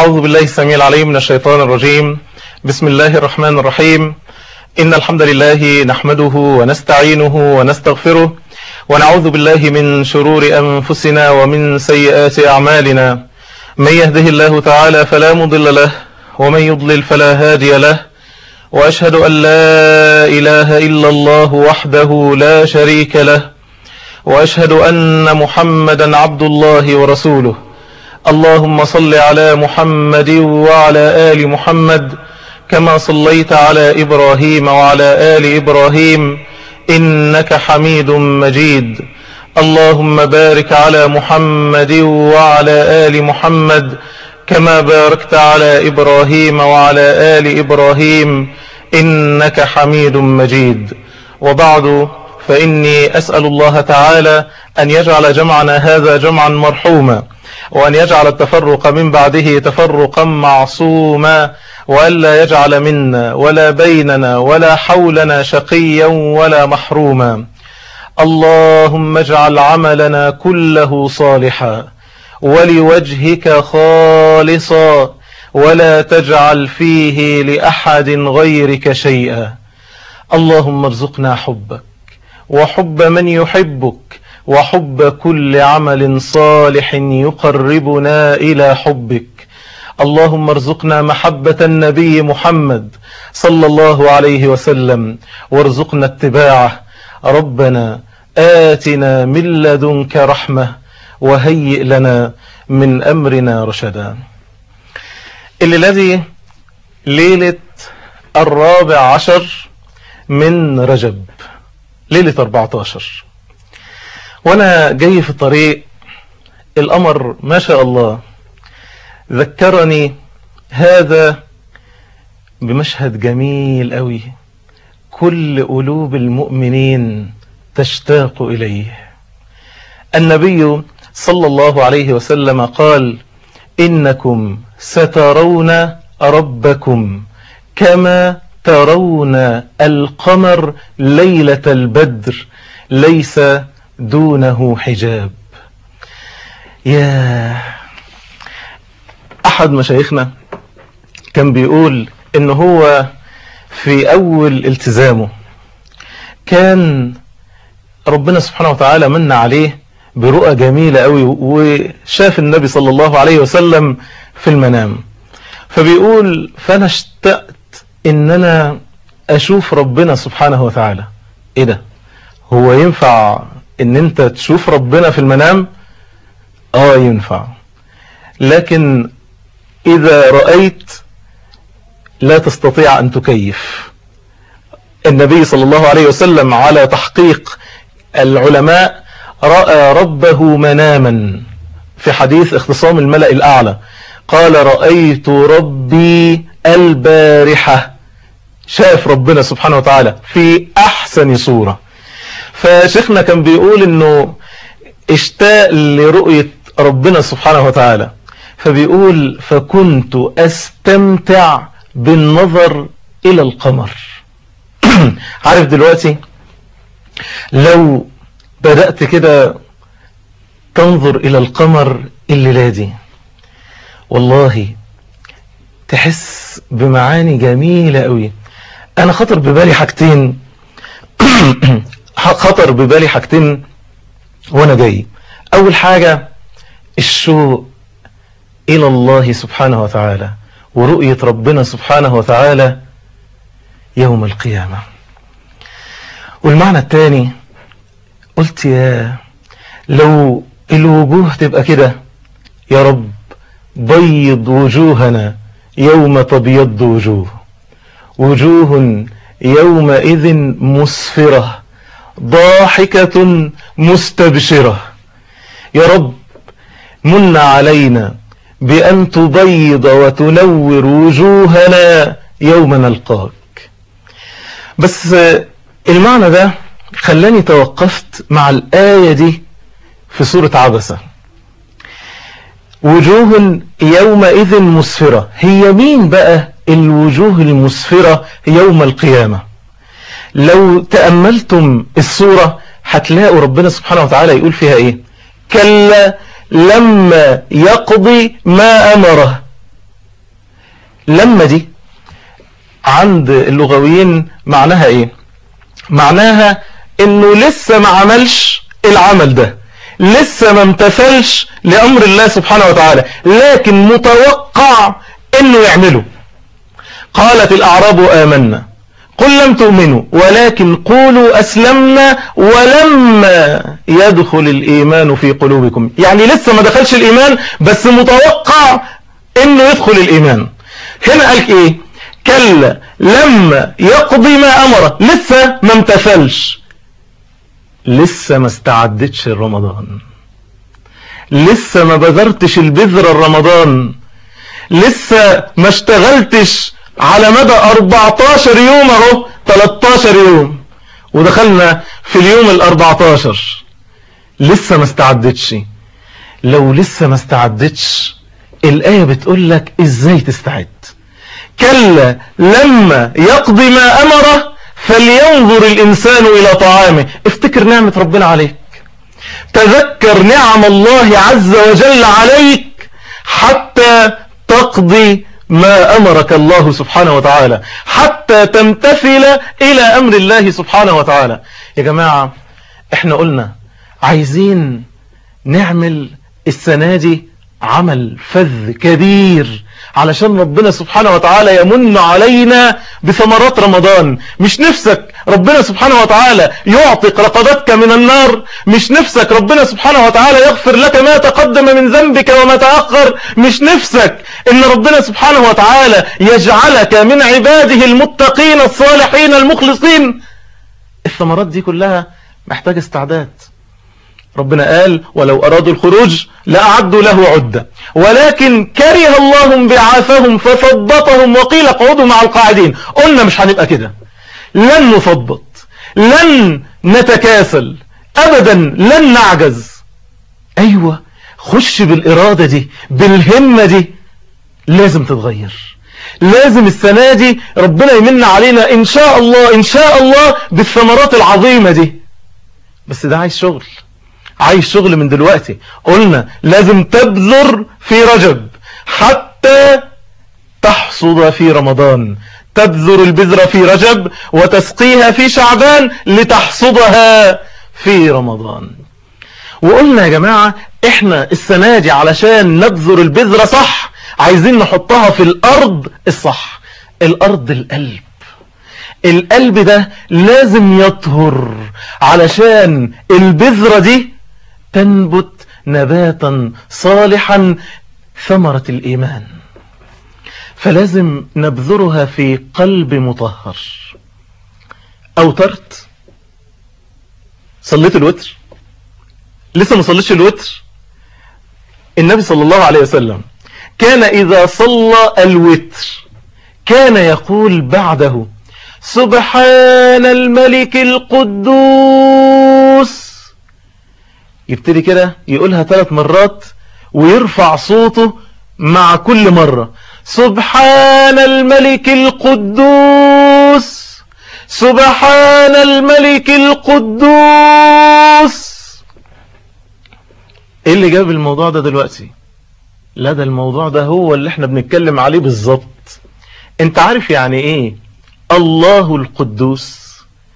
أعوذ بالله السميع العليم من الشيطان الرجيم بسم الله الرحمن الرحيم إن الحمد لله نحمده ونستعينه ونستغفره ونعوذ بالله من شرور أنفسنا ومن سيئات أعمالنا من يهده الله تعالى فلا مضل له ومن يضلل فلا هادي له وأشهد أن لا إله إلا الله وحده لا شريك له وأشهد أن محمدا عبد الله ورسوله اللهم صل على محمد وعلى آل محمد كما صليت على إبراهيم وعلى آل إبراهيم إنك حميد مجيد اللهم بارك على محمد وعلى آل محمد كما باركت على إبراهيم وعلى آل إبراهيم إنك حميد مجيد وبعد فإني أسأل الله تعالى أن يجعل جمعنا هذا جمعا مرحوما وأن يجعل التفرق من بعده تفرقا معصوما وألا يجعل منا ولا بيننا ولا حولنا شقيا ولا محروما اللهم اجعل عملنا كله صالحا ولوجهك خالصا ولا تجعل فيه لأحد غيرك شيئا اللهم ارزقنا حبك وحب من يحبك وحب كل عمل صالح يقربنا إلى حبك اللهم ارزقنا محبة النبي محمد صلى الله عليه وسلم وارزقنا اتباعه ربنا آتنا من لدنك رحمة وهيئ لنا من أمرنا رشدا الذي ليلة الرابع عشر من رجب ليلة 14 وانا جاي في الطريق القمر ما شاء الله ذكرني هذا بمشهد جميل قوي كل قلوب المؤمنين تشتاق إليه النبي صلى الله عليه وسلم قال إنكم سترون ربكم كما ترون القمر ليلة البدر ليس دونه حجاب يا أحد مشايخنا كان بيقول إن هو في أول التزامه كان ربنا سبحانه وتعالى من عليه برؤى جميلة قوي وشاف النبي صلى الله عليه وسلم في المنام فبيقول فأنا اشتقت إن أنا أشوف ربنا سبحانه وتعالى إيه ده هو ينفع إن أنت تشوف ربنا في المنام آه ينفع لكن إذا رأيت لا تستطيع أن تكيف النبي صلى الله عليه وسلم على تحقيق العلماء رأى ربه مناما في حديث اختصام الملأ الأعلى قال رأيت ربي البارحة شاف ربنا سبحانه وتعالى في أحسن صورة فشيخنا كان بيقول انه اشتاق لرؤية ربنا سبحانه وتعالى فبيقول فكنت استمتع بالنظر الى القمر عارف دلوقتي لو بدأت كده تنظر الى القمر الليلة دي والله تحس بمعاني جميلة قوي انا خطر ببالي حاجتين خطر ببالي حاجتين وانا جاي اول حاجة الشوق الى الله سبحانه وتعالى ورؤية ربنا سبحانه وتعالى يوم القيامة والمعنى الثاني قلت يا لو الوجوه تبقى كده يا رب بيض وجوهنا يوم تبيض وجوه وجوه يومئذ مسفرة ضاحكة مستبشرة يا رب من علينا بأن تبيض وتنور وجوهنا يوم نلقاك بس المعنى ده خلاني توقفت مع الآية دي في سورة عبسة وجوه يومئذ مسفرة هي مين بقى الوجوه المسفرة يوم القيامة لو تأملتم الصورة هتلاقوا ربنا سبحانه وتعالى يقول فيها ايه كلا لما يقضي ما أمره لما دي عند اللغويين معناها ايه معناها انه لسه ما عملش العمل ده لسه ما امتثلش لامر الله سبحانه وتعالى لكن متوقع انه يعمله قالت الاعراب امنا قل لم تؤمنوا ولكن قولوا أسلمنا ولما يدخل الإيمان في قلوبكم يعني لسه ما دخلش الإيمان بس متوقع انه يدخل الإيمان هنا قال ايه كلا لما يقضي ما أمره لسه ما امتثلش لسه ما استعدتش رمضان لسه ما بذرتش البذرة الرمضان لسه ما اشتغلتش على مدى 14 يوم اهو 13 يوم ودخلنا في اليوم ال 14 لسه ما استعدتش لو لسه ما استعدتش الآية بتقول لك ازاي تستعد كلا لما يقضي ما أمره فلينظر الإنسان إلى طعامه افتكر نعمة ربنا عليك تذكر نعم الله عز وجل عليك حتى تقضي ما أمرك الله سبحانه وتعالى حتى تمتثل إلى أمر الله سبحانه وتعالى يا جماعة احنا قلنا عايزين نعمل السنة دي عمل فذ كبير علشان ربنا سبحانه وتعالى يمن علينا بثمرات رمضان مش نفسك ربنا سبحانه وتعالى يعتق رقبتك من النار مش نفسك ربنا سبحانه وتعالى يغفر لك ما تقدم من ذنبك وما تأخر مش نفسك ان ربنا سبحانه وتعالى يجعلك من عباده المتقين الصالحين المخلصين الثمرات دي كلها محتاجة استعداد ربنا قال ولو أرادوا الخروج لأعدوا له عدة ولكن كره الله بعاثهم فثبطهم وقيل اقعدوا مع القاعدين قلنا مش هنبقى كده لن نثبط لن نتكاسل أبدا لن نعجز أيوة خش بالإرادة دي بالهمة دي لازم تتغير لازم السنة دي ربنا يمن علينا إن شاء الله إن شاء الله بالثمرات العظيمة دي بس ده عايز شغل عايز شغل من دلوقتي قلنا لازم تبذر في رجب حتى تحصد في رمضان تبذر البذرة في رجب وتسقيها في شعبان لتحصدها في رمضان وقلنا يا جماعة احنا السنة دي علشان نبذر البذرة صح عايزين نحطها في الارض الصح الارض القلب القلب ده لازم يطهر علشان البذرة دي تنبت نباتا صالحا ثمرة الإيمان فلازم نبذرها في قلب مطهر أوترت صليت الوتر لسه ما صليتش الوتر النبي صلى الله عليه وسلم كان إذا صلى الوتر كان يقول بعده سبحان الملك القدوس يبتدي كده يقولها ثلاث مرات ويرفع صوته مع كل مرة سبحان الملك القدوس سبحان الملك القدوس ايه اللي جاب الموضوع ده دلوقتي لا ده الموضوع ده هو اللي احنا بنتكلم عليه بالظبط انت عارف يعني ايه الله القدوس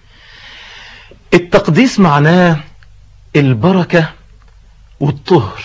التقديس معناه البركة والطهر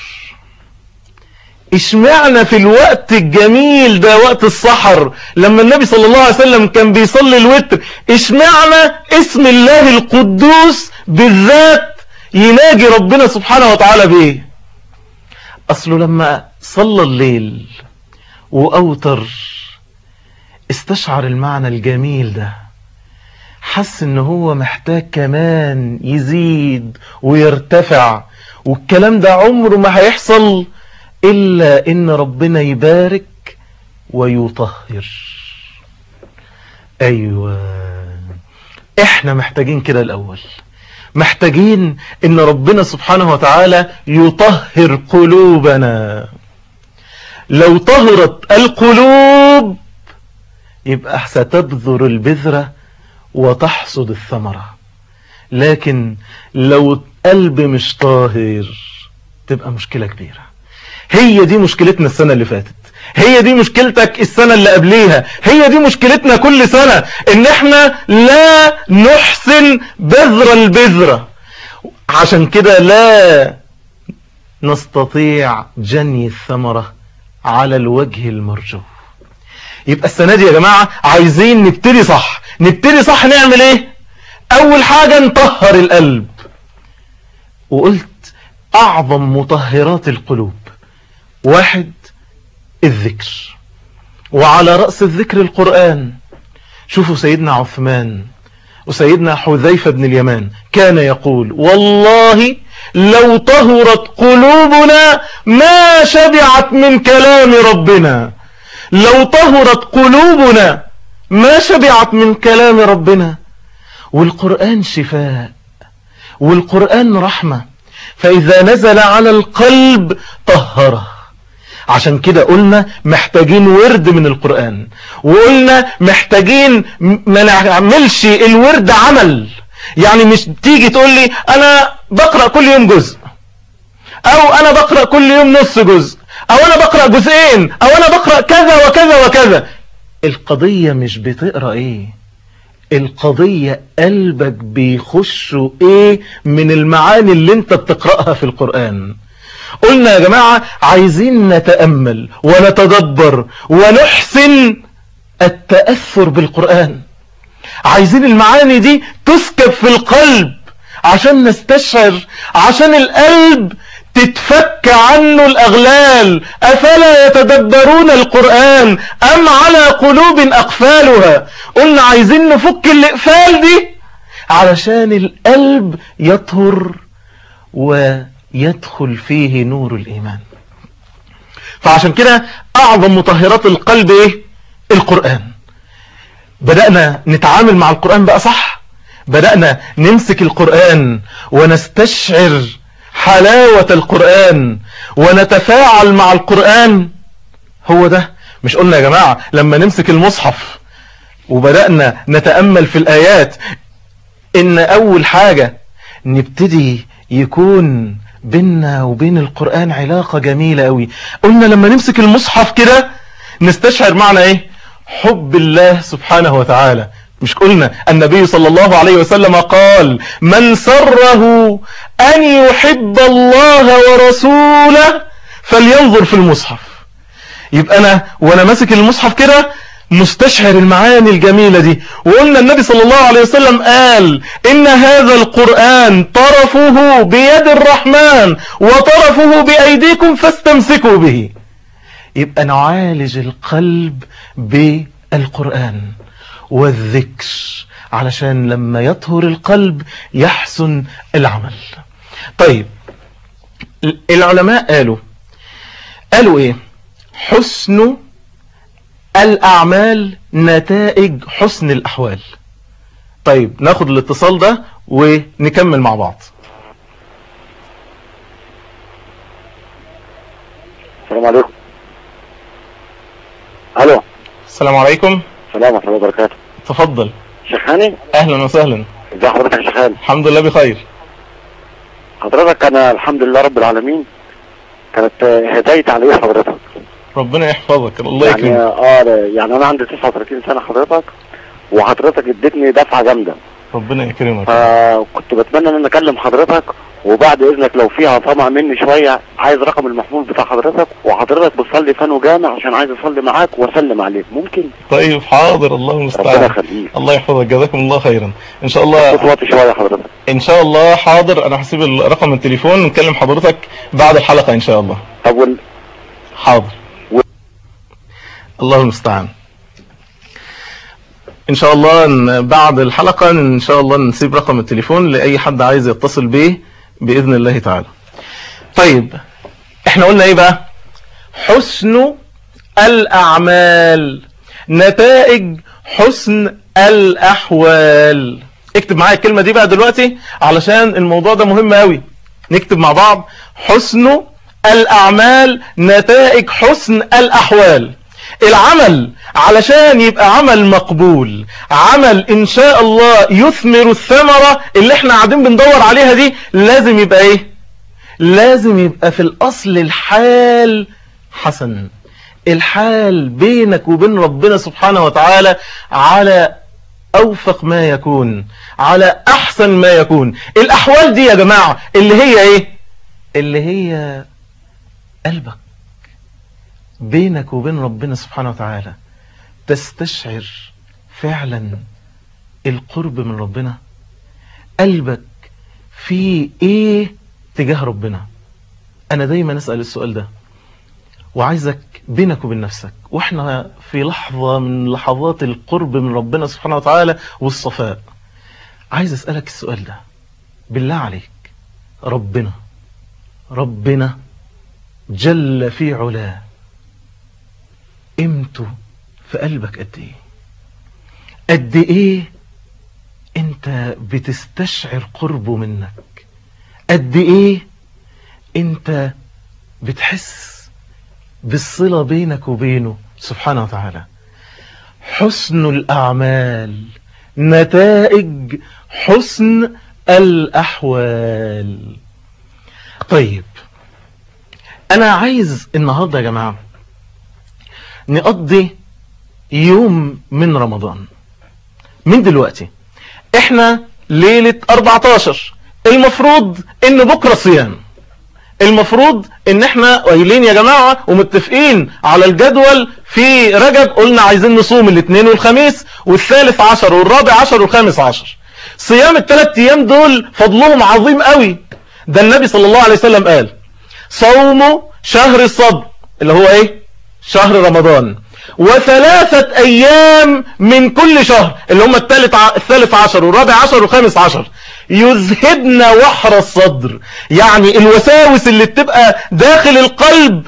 اشمعنا في الوقت الجميل ده وقت السحر لما النبي صلى الله عليه وسلم كان بيصلي الوتر اشمعنا اسم الله القدوس بالذات يناجي ربنا سبحانه وتعالى بيه اصله لما صلى الليل واوتر استشعر المعنى الجميل ده حس ان هو محتاج كمان يزيد ويرتفع والكلام ده عمره ما هيحصل الا ان ربنا يبارك ويطهر ايوه احنا محتاجين كده الاول محتاجين ان ربنا سبحانه وتعالى يطهر قلوبنا لو طهرت القلوب يبقى ستبذر البذرة وتحصد الثمرة لكن لو قلب مش طاهر تبقى مشكلة كبيرة هي دي مشكلتنا السنة اللي فاتت هي دي مشكلتك السنة اللي قبليها هي دي مشكلتنا كل سنة ان احنا لا نحسن بذر البذرة عشان كده لا نستطيع جني الثمرة على الوجه المرجو يبقى السنة دي يا جماعة عايزين نبتدي صح نبتدي صح نعمل ايه اول حاجة نطهر القلب وقلت اعظم مطهرات القلوب واحد الذكر وعلى رأس الذكر القرآن شوفوا سيدنا عثمان وسيدنا حذيفة بن اليمان كان يقول والله لو طهرت قلوبنا ما شبعت من كلام ربنا لو طهرت قلوبنا ما شبعت من كلام ربنا والقرآن شفاء والقرآن رحمة فإذا نزل على القلب طهره عشان كده قلنا محتاجين ورد من القرآن وقلنا محتاجين ما نعملش الورد عمل يعني مش تيجي تقول لي انا بقرأ كل يوم جزء او انا بقرأ كل يوم نص جزء او انا بقرأ جزئين او انا بقرأ كذا وكذا وكذا القضية مش بتقرأ ايه القضية قلبك بيخشوا ايه من المعاني اللي انت بتقرأها في القرآن قلنا يا جماعة عايزين نتأمل ونتدبر ونحسن التأثر بالقرآن عايزين المعاني دي تسكب في القلب عشان نستشعر عشان القلب تتفك عنه الأغلال أفلا يتدبرون القرآن أم على قلوب أقفالها قلنا عايزين نفك الإقفال دي علشان القلب يطهر ويدخل فيه نور الإيمان فعشان كده أعظم مطهرات القلب إيه؟ القرآن بدأنا نتعامل مع القرآن بقى صح بدأنا نمسك القرآن ونستشعر حلاوة القرآن ونتفاعل مع القرآن هو ده مش قلنا يا جماعة لما نمسك المصحف وبدأنا نتأمل في الآيات إن أول حاجة نبتدي يكون بيننا وبين القرآن علاقة جميلة أوي قلنا لما نمسك المصحف كده نستشعر معنى إيه حب الله سبحانه وتعالى مش قلنا النبي صلى الله عليه وسلم قال من سره أن يحب الله ورسوله فلينظر في المصحف يبقى أنا وأنا ماسك المصحف كده مستشعر المعاني الجميلة دي وقلنا النبي صلى الله عليه وسلم قال إن هذا القرآن طرفه بيد الرحمن وطرفه بأيديكم فاستمسكوا به يبقى نعالج القلب بالقرآن والذكر علشان لما يطهر القلب يحسن العمل طيب العلماء قالوا قالوا ايه حسن الأعمال نتائج حسن الأحوال طيب ناخد الاتصال ده ونكمل مع بعض السلام عليكم الو السلام عليكم السلام ورحمه الله وبركاته تفضل شيخ هاني اهلا وسهلا ازي حضرتك يا شيخ هاني الحمد لله بخير حضرتك انا الحمد لله رب العالمين كانت هدايتي على ايه حضرتك ربنا يحفظك الله يعني يكرمك اه يعني انا عندي 39 سنه حضرتك وحضرتك اديتني دفعه جامده ربنا يكرمك فكنت بتمنى ان انا اكلم حضرتك وبعد اذنك لو فيها طمع مني شويه عايز رقم المحمول بتاع حضرتك وحضرتك بتصلي فانو جامع عشان عايز اصلي معاك واسلم عليك ممكن طيب حاضر الله ربنا المستعان يخليك الله يحفظك جزاكم الله خيرا ان شاء الله صوت واطي شويه حضرتك ان شاء الله حاضر انا هسيب رقم التليفون ونكلم حضرتك بعد الحلقة ان شاء الله طب وال... حاضر و- الله المستعان ان شاء الله إن بعد الحلقة ان شاء الله نسيب رقم التليفون لاي حد عايز يتصل بيه باذن الله تعالى طيب احنا قلنا ايه بقى حسن الاعمال نتائج حسن الاحوال اكتب معايا الكلمة دي بقى دلوقتي علشان الموضوع ده مهم قوي نكتب مع بعض حسن الاعمال نتائج حسن الاحوال العمل علشان يبقى عمل مقبول عمل ان شاء الله يثمر الثمرة اللي احنا قاعدين بندور عليها دي لازم يبقى ايه لازم يبقى في الاصل الحال حسن الحال بينك وبين ربنا سبحانه وتعالى على أوفق ما يكون على أحسن ما يكون الأحوال دي يا جماعة اللي هي إيه اللي هي قلبك بينك وبين ربنا سبحانه وتعالى تستشعر فعلا القرب من ربنا قلبك في ايه تجاه ربنا انا دايما اسأل السؤال ده وعايزك بينك وبين نفسك واحنا في لحظة من لحظات القرب من ربنا سبحانه وتعالى والصفاء عايز اسألك السؤال ده بالله عليك ربنا ربنا جل في علاه قيمته في قلبك قد ايه قد ايه انت بتستشعر قربه منك قد ايه انت بتحس بالصلة بينك وبينه سبحانه وتعالى حسن الأعمال نتائج حسن الأحوال طيب أنا عايز النهاردة يا جماعة نقضي يوم من رمضان من دلوقتي احنا ليلة 14 المفروض ان بكرة صيام المفروض ان احنا قايلين يا جماعة ومتفقين على الجدول في رجب قلنا عايزين نصوم الاثنين والخميس والثالث عشر والرابع عشر والخامس عشر صيام الثلاث ايام دول فضلهم عظيم قوي ده النبي صلى الله عليه وسلم قال صوم شهر الصبر اللي هو ايه شهر رمضان وثلاثة ايام من كل شهر اللي هم الثالث الثالث عشر والرابع عشر والخامس عشر يذهبن وحر الصدر يعني الوساوس اللي بتبقى داخل القلب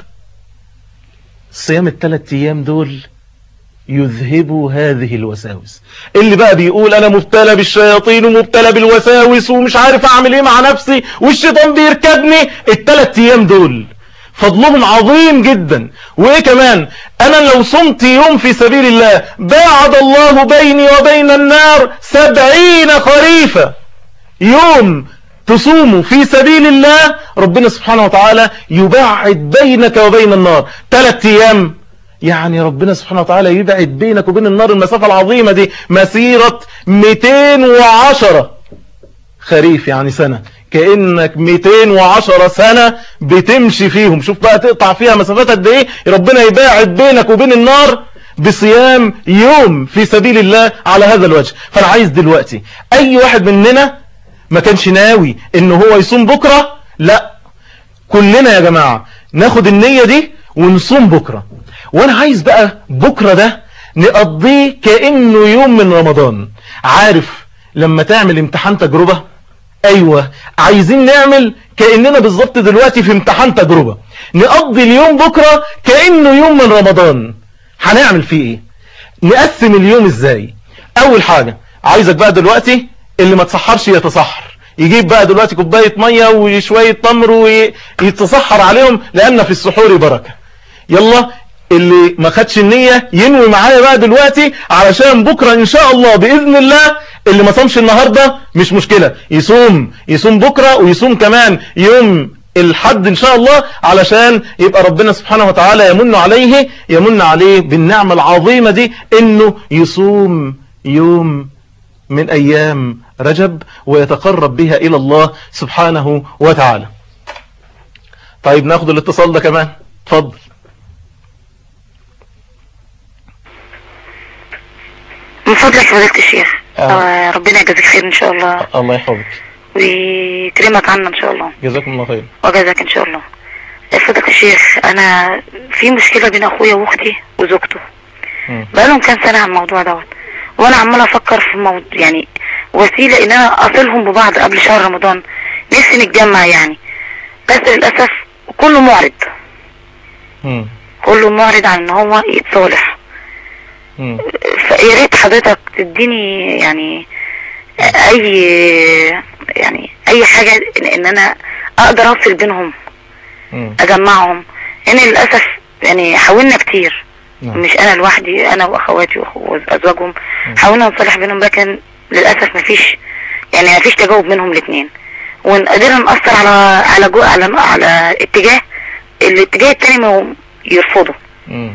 صيام الثلاث ايام دول يذهبوا هذه الوساوس اللي بقى بيقول انا مبتلى بالشياطين ومبتلى بالوساوس ومش عارف اعمل ايه مع نفسي والشيطان بيركبني الثلاث ايام دول فضلهم عظيم جدا وايه كمان انا لو صمت يوم في سبيل الله باعد الله بيني وبين النار سبعين خريفة يوم تصوموا في سبيل الله ربنا سبحانه وتعالى يبعد بينك وبين النار ثلاث ايام يعني ربنا سبحانه وتعالى يبعد بينك وبين النار المسافة العظيمة دي مسيرة 210 خريف يعني سنة كأنك 210 سنة بتمشي فيهم شوف بقى تقطع فيها مسافات قد ايه ربنا يباعد بينك وبين النار بصيام يوم في سبيل الله على هذا الوجه فانا عايز دلوقتي اي واحد مننا ما كانش ناوي ان هو يصوم بكرة لا كلنا يا جماعة ناخد النية دي ونصوم بكرة وانا عايز بقى بكرة ده نقضيه كأنه يوم من رمضان عارف لما تعمل امتحان تجربة ايوه عايزين نعمل كأننا بالظبط دلوقتي في امتحان تجربة نقضي اليوم بكرة كأنه يوم من رمضان هنعمل فيه ايه نقسم اليوم ازاي اول حاجة عايزك بقى دلوقتي اللي ما تصحرش يتصحر يجيب بقى دلوقتي كوباية مية وشوية تمر ويتصحر عليهم لأن في السحور بركة يلا اللي ما خدش النية ينوي معايا بقى دلوقتي علشان بكرة ان شاء الله بإذن الله اللي ما صامش النهاردة مش مشكلة يصوم يصوم بكرة ويصوم كمان يوم الحد ان شاء الله علشان يبقى ربنا سبحانه وتعالى يمن عليه يمن عليه بالنعمة العظيمة دي انه يصوم يوم من ايام رجب ويتقرب بها الى الله سبحانه وتعالى طيب ناخد الاتصال ده كمان اتفضل من فضلك فضيلة الشيخ آه. آه. ربنا يجازيك خير ان شاء الله الله يحفظك ويكرمك عنا ان شاء الله جزاكم الله خير وجزاك ان شاء الله فضيلة الشيخ انا في مشكلة بين اخويا واختي وزوجته مم. بقالهم كام سنة على الموضوع دوت وانا عمال افكر في موضوع يعني وسيلة ان انا اصلهم ببعض قبل شهر رمضان نفسي نتجمع يعني بس للاسف كله معرض مم. كله معرض عن ان هو يتصالح مم. فيا ريت حضرتك تديني يعني اي يعني اي حاجة ان إن انا اقدر افصل بينهم مم. اجمعهم ان للاسف يعني حاولنا كتير نعم. مش انا لوحدي انا واخواتي وأخ- وازواجهم حاولنا نصلح بينهم لكن للاسف مفيش يعني مفيش تجاوب منهم الاثنين وقدرنا نأثر على على جو على على اتجاه الاتجاه التاني ما هو يرفضه مم.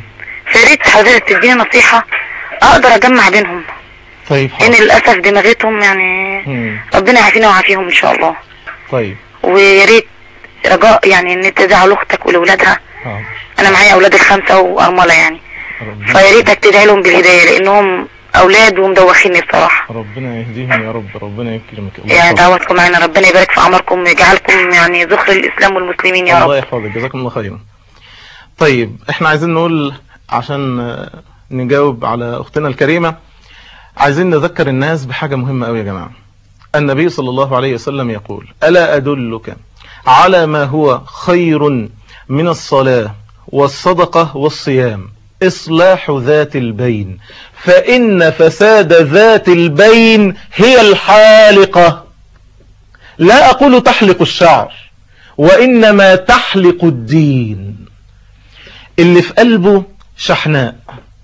فريت حضرتك تديني نصيحة اقدر اجمع بينهم طيب لان حاضر للاسف دماغتهم يعني مم. ربنا يعافينا ويعافيهم ان شاء الله طيب ويا ريت رجاء يعني ان تدعي لاختك ولولادها حاضر انا معايا اولاد الخمسه وارمله يعني ربنا فيا ريتك تدعي لهم بالهدايه لانهم اولاد ومدوخيني بصراحه ربنا يهديهم يا رب ربنا يكرمك الله يعني يحفظك. دعواتكم معنا ربنا يبارك في عمركم ويجعلكم يعني ذخر الاسلام والمسلمين يا الله رب يحفظك جزاكم الله خيرا طيب احنا عايزين نقول عشان آه، نجاوب على اختنا الكريمة عايزين نذكر الناس بحاجة مهمة قوي يا جماعة النبي صلى الله عليه وسلم يقول ألا أدلك على ما هو خير من الصلاة والصدقة والصيام إصلاح ذات البين فإن فساد ذات البين هي الحالقة لا أقول تحلق الشعر وإنما تحلق الدين اللي في قلبه شحناء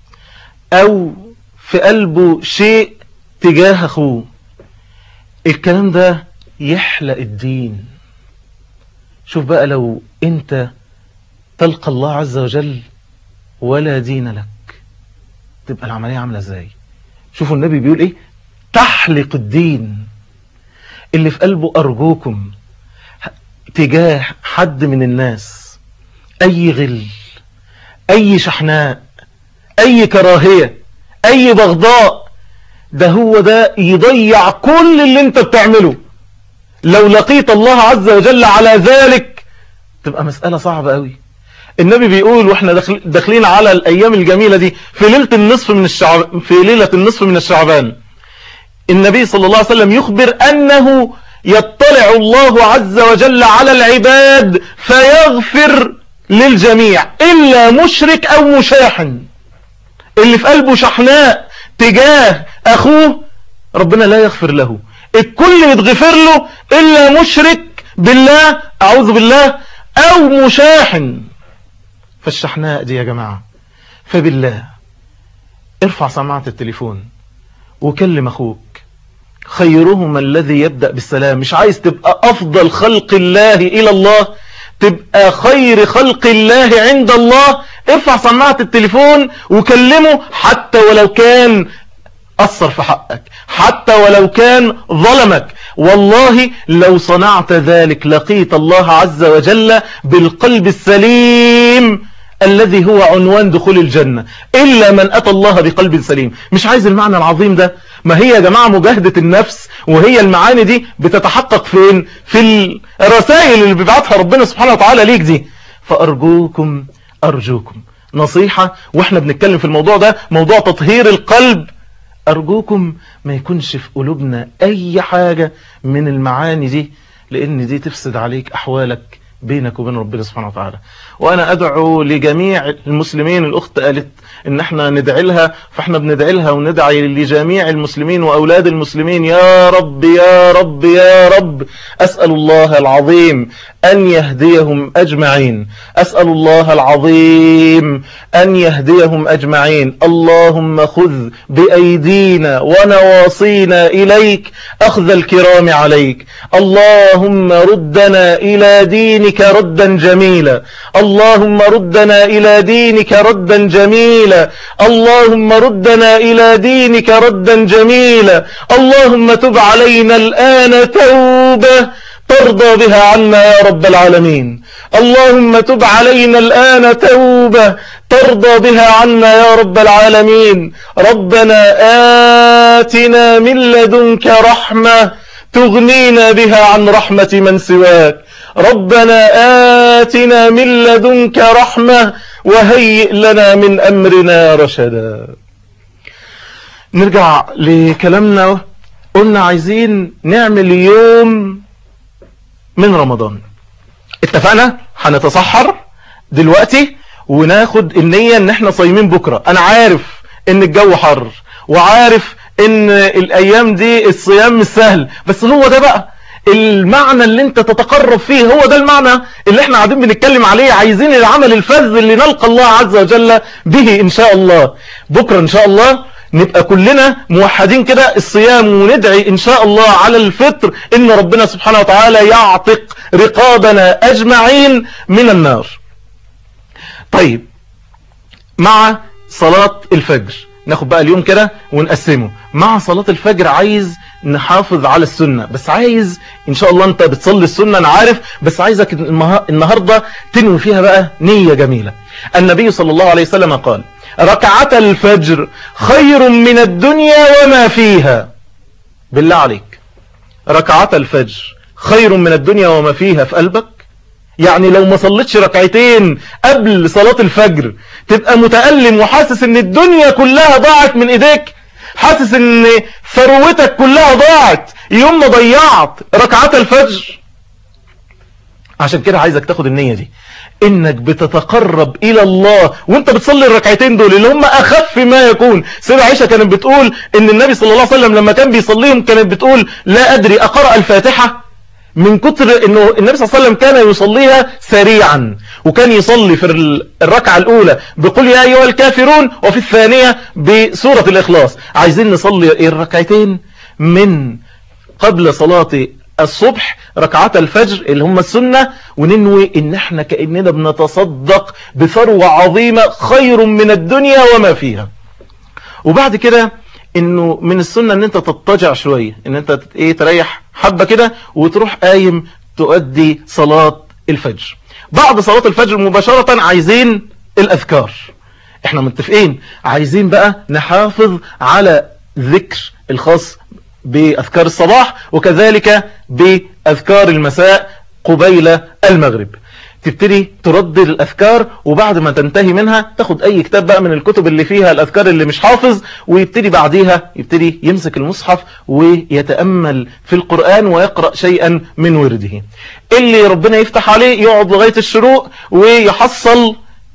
أو في قلبه شيء تجاه أخوه الكلام ده يحلق الدين شوف بقى لو أنت تلقى الله عز وجل ولا دين لك تبقى العملية عاملة ازاي شوفوا النبي بيقول ايه تحلق الدين اللي في قلبه أرجوكم تجاه حد من الناس أي غل أي شحناء أي كراهية أي بغضاء ده هو ده يضيع كل اللي انت بتعمله لو لقيت الله عز وجل على ذلك تبقى مسألة صعبة قوي النبي بيقول واحنا داخل- داخلين على الأيام الجميلة دي في ليلة النصف من الشعب في ليلة النصف من الشعبان النبي صلى الله عليه وسلم يخبر أنه يطلع الله عز وجل على العباد فيغفر للجميع إلا مشرك أو مشاحن اللي في قلبه شحناء تجاه أخوه ربنا لا يغفر له الكل يتغفر له إلا مشرك بالله أعوذ بالله أو مشاحن فالشحناء دي يا جماعة فبالله ارفع سماعة التليفون وكلم أخوك خيرهما الذي يبدأ بالسلام مش عايز تبقى أفضل خلق الله إلى الله تبقى خير خلق الله عند الله ارفع سماعة التليفون وكلمه حتى ولو كان أثر في حقك حتى ولو كان ظلمك والله لو صنعت ذلك لقيت الله عز وجل بالقلب السليم الذي هو عنوان دخول الجنة إلا من أتى الله بقلب سليم مش عايز المعنى العظيم ده ما هي يا جماعة مجاهدة النفس وهي المعاني دي بتتحقق فين في الرسائل اللي بيبعتها ربنا سبحانه وتعالى ليك دي فأرجوكم أرجوكم نصيحة واحنا بنتكلم في الموضوع ده موضوع تطهير القلب أرجوكم ما يكونش في قلوبنا أي حاجة من المعاني دي لأن دي تفسد عليك أحوالك بينك وبين ربنا سبحانه وتعالى وأنا أدعو لجميع المسلمين الأخت قالت إن احنا ندعي لها فاحنا بندعي لها وندعي لجميع المسلمين وأولاد المسلمين يا رب يا رب يا رب أسأل الله العظيم أن يهديهم أجمعين أسأل الله العظيم أن يهديهم أجمعين اللهم خذ بأيدينا ونواصينا إليك أخذ الكرام عليك اللهم ردنا إلى دينك ردا جميلا اللهم ردنا إلى دينك ردا جميلا اللهم ردنا إلى دينك ردا جميلا اللهم تب علينا الآن توبة ترضى بها عنا يا رب العالمين اللهم تب علينا الآن توبة ترضى بها عنا يا رب العالمين ربنا آتنا من لدنك رحمة تغنينا بها عن رحمة من سواك ربنا آتنا من لدنك رحمة وهيئ لنا من أمرنا رشدا نرجع لكلامنا قلنا عايزين نعمل يوم من رمضان اتفقنا هنتصحر دلوقتي وناخد النية ان احنا صايمين بكرة انا عارف ان الجو حر وعارف ان الايام دي الصيام مش سهل بس هو ده بقى المعنى اللي انت تتقرب فيه هو ده المعنى اللي احنا قاعدين بنتكلم عليه عايزين العمل الفذ اللي نلقى الله عز وجل به ان شاء الله بكرة ان شاء الله نبقى كلنا موحدين كده الصيام وندعي ان شاء الله على الفطر ان ربنا سبحانه وتعالى يعتق رقابنا اجمعين من النار طيب مع صلاة الفجر ناخد بقى اليوم كده ونقسمه مع صلاة الفجر عايز نحافظ على السنة بس عايز ان شاء الله انت بتصلي السنة انا عارف بس عايزك المها- النهاردة تنوي فيها بقى نية جميلة النبي صلى الله عليه وسلم قال ركعة الفجر خير من الدنيا وما فيها بالله عليك ركعة الفجر خير من الدنيا وما فيها في قلبك يعني لو ما صليتش ركعتين قبل صلاة الفجر تبقى متألم وحاسس ان الدنيا كلها ضاعت من ايديك حاسس ان ثروتك كلها ضاعت يوم ما ضيعت ركعات الفجر عشان كده عايزك تاخد النية دي انك بتتقرب الى الله وانت بتصلي الركعتين دول اللي هم اخف ما يكون سيدة عائشة كانت بتقول ان النبي صلى الله عليه وسلم لما كان بيصليهم كانت بتقول لا ادري اقرأ الفاتحة من كتر انه النبي صلى الله عليه وسلم كان يصليها سريعا وكان يصلي في ال- الركعة الاولى بقول يا ايها الكافرون وفي الثانية بسورة الاخلاص عايزين نصلي الركعتين من قبل صلاة الصبح ركعات الفجر اللي هم السنة وننوي ان احنا كأننا بنتصدق بثروة عظيمة خير من الدنيا وما فيها وبعد كده انه من السنة ان انت تضطجع شوية ان انت تت- ايه تريح حبة كده وتروح قايم تؤدي صلاة الفجر بعد صلاة الفجر مباشرة عايزين الاذكار احنا متفقين عايزين بقى نحافظ على ذكر الخاص بأذكار الصباح وكذلك بأذكار المساء قبيل المغرب تبتدي تردد الأذكار وبعد ما تنتهي منها تاخد أي كتاب بقى من الكتب اللي فيها الأذكار اللي مش حافظ ويبتدي بعديها يبتدي يمسك المصحف ويتأمل في القرآن ويقرأ شيئا من ورده اللي ربنا يفتح عليه يقعد لغاية الشروق ويحصل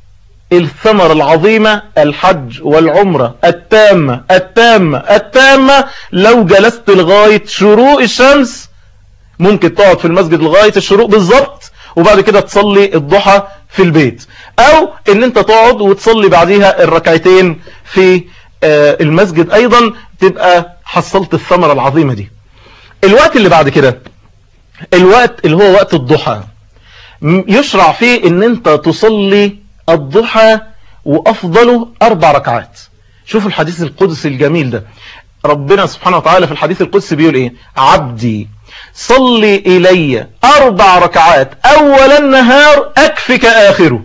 الثمرة العظيمة الحج والعمرة التامة التامة التامة لو جلست لغاية شروق الشمس ممكن تقعد في المسجد لغاية الشروق بالظبط وبعد كده تصلي الضحى في البيت او ان انت تقعد وتصلي بعديها الركعتين في آه، المسجد ايضا تبقى حصلت الثمرة العظيمة دي الوقت اللي بعد كده الوقت اللي هو وقت الضحى م- يشرع فيه ان انت تصلي الضحى وافضله اربع ركعات شوفوا الحديث القدسي الجميل ده ربنا سبحانه وتعالى في الحديث القدسي بيقول ايه عبدي صلي الي اربع ركعات اول النهار اكفك اخره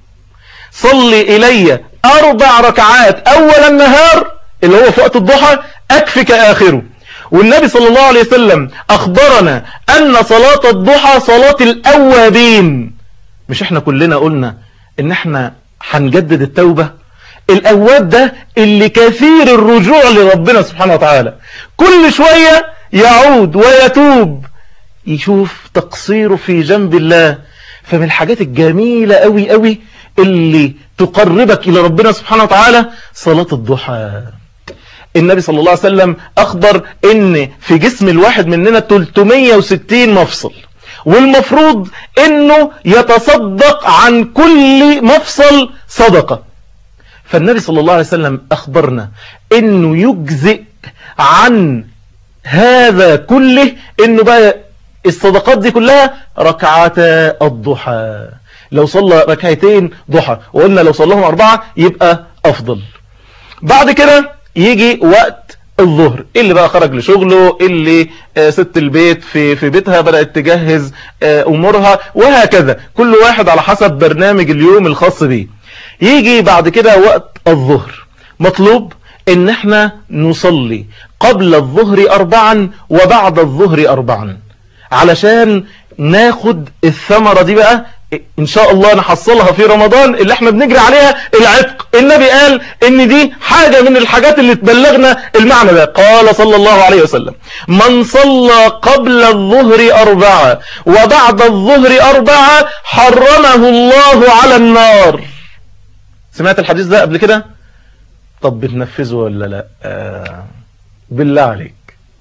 صلي الي اربع ركعات اول النهار اللي هو في وقت الضحى اكفك اخره والنبي صلى الله عليه وسلم اخبرنا ان صلاة الضحى صلاة الاوابين مش احنا كلنا قلنا ان احنا هنجدد التوبة الاواب ده اللي كثير الرجوع لربنا سبحانه وتعالى كل شوية يعود ويتوب يشوف تقصيره في جنب الله فمن الحاجات الجميلة قوي قوي اللي تقربك إلى ربنا سبحانه وتعالى صلاة الضحى النبي صلى الله عليه وسلم أخبر إن في جسم الواحد مننا 360 مفصل والمفروض إنه يتصدق عن كل مفصل صدقة فالنبي صلى الله عليه وسلم أخبرنا إنه يجزئ عن هذا كله إنه بقى الصدقات دي كلها ركعتا الضحى لو صلى ركعتين ضحى وقلنا لو صلاهم أربعة يبقى أفضل بعد كده يجي وقت الظهر اللي بقى خرج لشغله اللي آه، ست البيت في في بيتها بدأت تجهز آه، أمورها وهكذا كل واحد على حسب برنامج اليوم الخاص بيه يجي بعد كده وقت الظهر مطلوب ان احنا نصلي قبل الظهر أربعا وبعد الظهر أربعا علشان ناخد الثمرة دي بقى ان شاء الله نحصلها في رمضان اللي احنا بنجري عليها العتق النبي قال ان دي حاجة من الحاجات اللي تبلغنا المعنى ده قال صلى الله عليه وسلم من صلى قبل الظهر أربعة وبعد الظهر أربعة حرمه الله على النار سمعت الحديث ده قبل كده طب بتنفذه ولا لا آه بالله عليك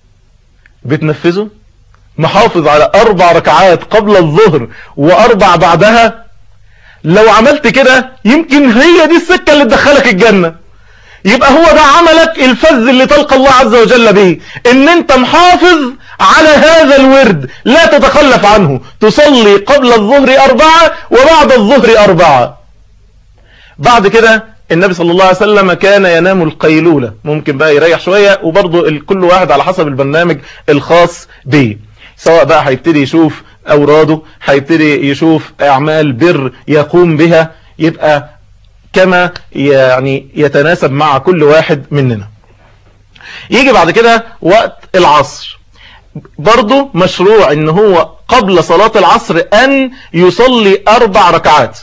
بتنفذه محافظ على أربع ركعات قبل الظهر وأربع بعدها لو عملت كده يمكن هي دي السكة اللي تدخلك الجنة يبقى هو ده عملك الفذ اللي تلقى الله عز وجل به ان انت محافظ على هذا الورد لا تتخلف عنه تصلي قبل الظهر أربعة وبعد الظهر أربعة بعد كده النبي صلى الله عليه وسلم كان ينام القيلولة ممكن بقى يريح شوية وبرضه كل واحد على حسب البرنامج الخاص به سواء بقى هيبتدي يشوف أوراده هيبتدي يشوف أعمال بر يقوم بها يبقى كما يعني يتناسب مع كل واحد مننا يجي بعد كده وقت العصر برضه مشروع ان هو قبل صلاة العصر ان يصلي اربع ركعات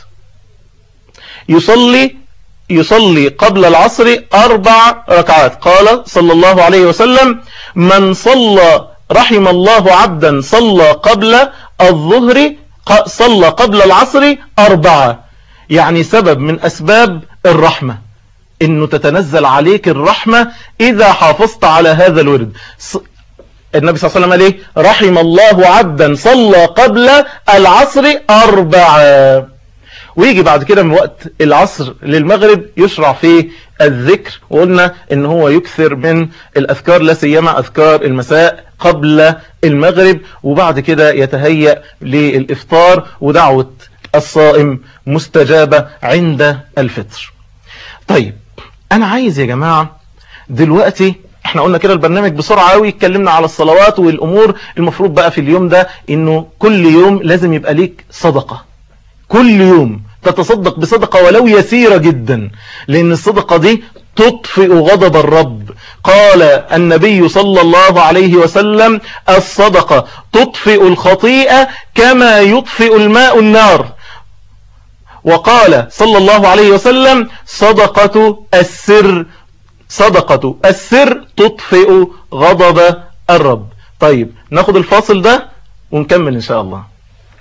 يصلي يصلي قبل العصر اربع ركعات قال صلى الله عليه وسلم من صلى رحم الله عبدا صلى قبل الظهر صلى قبل العصر اربعة يعني سبب من اسباب الرحمة انه تتنزل عليك الرحمة اذا حافظت على هذا الورد النبي صلى الله عليه وسلم قال ايه رحم الله عبدا صلى قبل العصر أربعة ويجي بعد كده من وقت العصر للمغرب يشرع فيه الذكر وقلنا ان هو يكثر من الاذكار لا سيما اذكار المساء قبل المغرب وبعد كده يتهيأ للافطار ودعوة الصائم مستجابة عند الفطر طيب انا عايز يا جماعة دلوقتي احنا قلنا كده البرنامج بسرعة قوي اتكلمنا على الصلوات والامور المفروض بقى في اليوم ده انه كل يوم لازم يبقى ليك صدقة كل يوم تتصدق بصدقة ولو يسيرة جدا لان الصدقة دي تطفئ غضب الرب قال النبي صلى الله عليه وسلم الصدقة تطفئ الخطيئة كما يطفئ الماء النار وقال صلى الله عليه وسلم صدقة السر صدقة السر تطفئ غضب الرب طيب ناخد الفاصل ده ونكمل ان شاء الله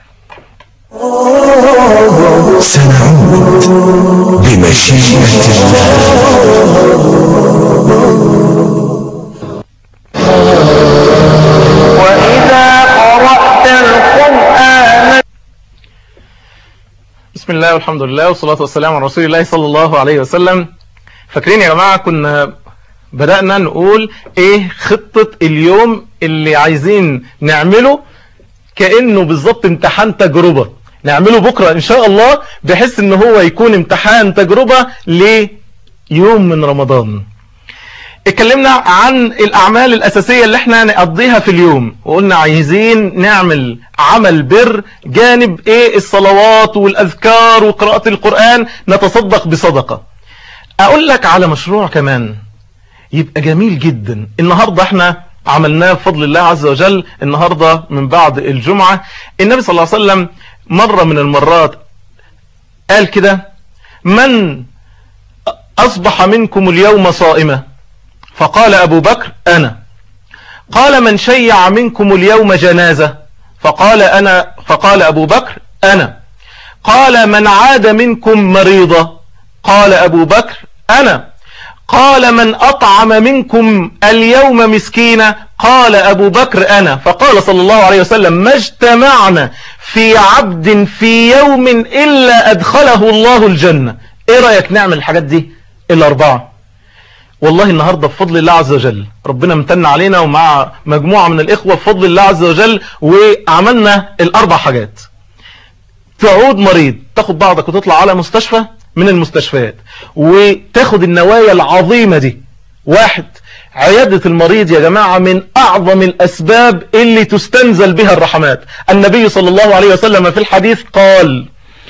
سنعود بمشيئة الله وإذا قرأت القرآن بسم الله والحمد لله والصلاة والسلام على رسول الله صلى الله عليه وسلم فاكرين يا جماعة كنا بدأنا نقول ايه خطة اليوم اللي عايزين نعمله كأنه بالظبط امتحان تجربة نعمله بكرة ان شاء الله بحيث ان هو يكون امتحان تجربة ليوم من رمضان اتكلمنا عن الاعمال الاساسية اللي احنا نقضيها في اليوم وقلنا عايزين نعمل عمل بر جانب ايه الصلوات والاذكار وقراءة القرآن نتصدق بصدقة اقول لك على مشروع كمان يبقى جميل جدا النهاردة احنا عملناه بفضل الله عز وجل النهاردة من بعد الجمعة النبي صلى الله عليه وسلم مرة من المرات قال كده من أصبح منكم اليوم صائمة فقال أبو بكر أنا قال من شيع منكم اليوم جنازة فقال أنا فقال أبو بكر أنا قال من عاد منكم مريضة قال أبو بكر أنا قال من أطعم منكم اليوم مسكينة قال أبو بكر أنا فقال صلى الله عليه وسلم ما اجتمعنا في عبد في يوم إلا أدخله الله الجنة إيه رأيك نعمل الحاجات دي الأربعة والله النهاردة بفضل الله عز وجل ربنا امتن علينا ومع مجموعة من الإخوة بفضل الله عز وجل وعملنا الأربع حاجات تعود مريض تاخد بعضك وتطلع على مستشفى من المستشفيات وتاخد النوايا العظيمة دي واحد عيادة المريض يا جماعة من أعظم الأسباب اللي تستنزل بها الرحمات النبي صلى الله عليه وسلم في الحديث قال